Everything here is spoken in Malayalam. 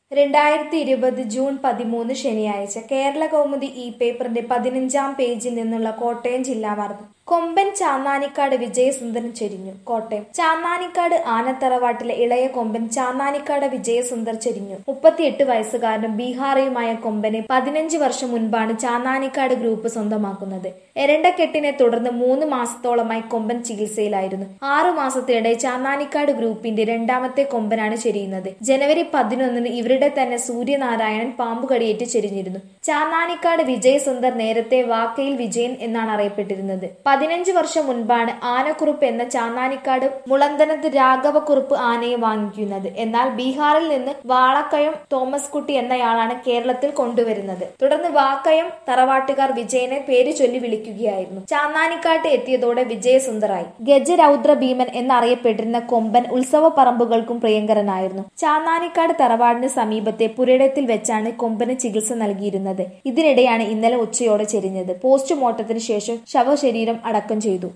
രണ്ടായിരത്തി ഇരുപത് ജൂൺ പതിമൂന്ന് ശനിയാഴ്ച കേരള കൗമുദി ഈ പേപ്പറിന്റെ പതിനഞ്ചാം പേജിൽ നിന്നുള്ള കോട്ടയം ജില്ലാ വാർത്ത കൊമ്പൻ ചാന്നാനിക്കാട് വിജയസുന്ദരൻ ചെരിഞ്ഞു കോട്ടയം ചാന്നാനിക്കാട് ആനത്തറവാട്ടിലെ ഇളയ കൊമ്പൻ ചാന്നാനിക്കാട് വിജയസുന്ദർ ചെരിഞ്ഞു മുപ്പത്തിയെട്ട് വയസ്സുകാരനും ബീഹാറിയുമായ കൊമ്പനെ പതിനഞ്ച് വർഷം മുൻപാണ് ചാന്നാനിക്കാട് ഗ്രൂപ്പ് സ്വന്തമാക്കുന്നത് എരണ്ടക്കെട്ടിനെ തുടർന്ന് മൂന്ന് മാസത്തോളമായി കൊമ്പൻ ചികിത്സയിലായിരുന്നു ആറു മാസത്തിനിടെ ചാന്നാനിക്കാട് ഗ്രൂപ്പിന്റെ രണ്ടാമത്തെ കൊമ്പനാണ് ചെരിയുന്നത് ജനുവരി പതിനൊന്നിന് ഇവരുടെ തന്നെ സൂര്യനാരായണൻ പാമ്പുകടിയേറ്റ് ചെരിഞ്ഞിരുന്നു ചാന്നാനിക്കാട് വിജയസുന്ദർ നേരത്തെ വാക്കയിൽ വിജയൻ എന്നാണ് അറിയപ്പെട്ടിരുന്നത് പതിനഞ്ച് വർഷം മുൻപാണ് ആനക്കുറുപ്പ് എന്ന ചാന്നാനിക്കാട് മുളന്തനത്ത് രാഘവക്കുറുപ്പ് ആനയെ വാങ്ങിക്കുന്നത് എന്നാൽ ബീഹാറിൽ നിന്ന് വാളക്കയം തോമസ് കുട്ടി എന്നയാളാണ് കേരളത്തിൽ കൊണ്ടുവരുന്നത് തുടർന്ന് വാക്കയം തറവാട്ടുകാർ വിജയനെ പേര് ചൊല്ലി വിളിക്കുകയായിരുന്നു ചാന്നാനിക്കാട്ട് എത്തിയതോടെ വിജയസുന്ദറായി ഗജരൗദ്ര ഭീമൻ എന്നറിയപ്പെട്ടിരുന്ന കൊമ്പൻ ഉത്സവ പറമ്പുകൾക്കും പ്രിയങ്കരനായിരുന്നു ചാന്നാനിക്കാട് തറവാടിന് സമീപത്തെ പുരയിടത്തിൽ വെച്ചാണ് കൊമ്പന് ചികിത്സ നൽകിയിരുന്നത് ഇതിനിടെയാണ് ഇന്നലെ ഉച്ചയോടെ ചെരിഞ്ഞത് പോസ്റ്റ്മോർട്ടത്തിന് ശേഷം ശവശരീരം അടക്കം ചെയ്തു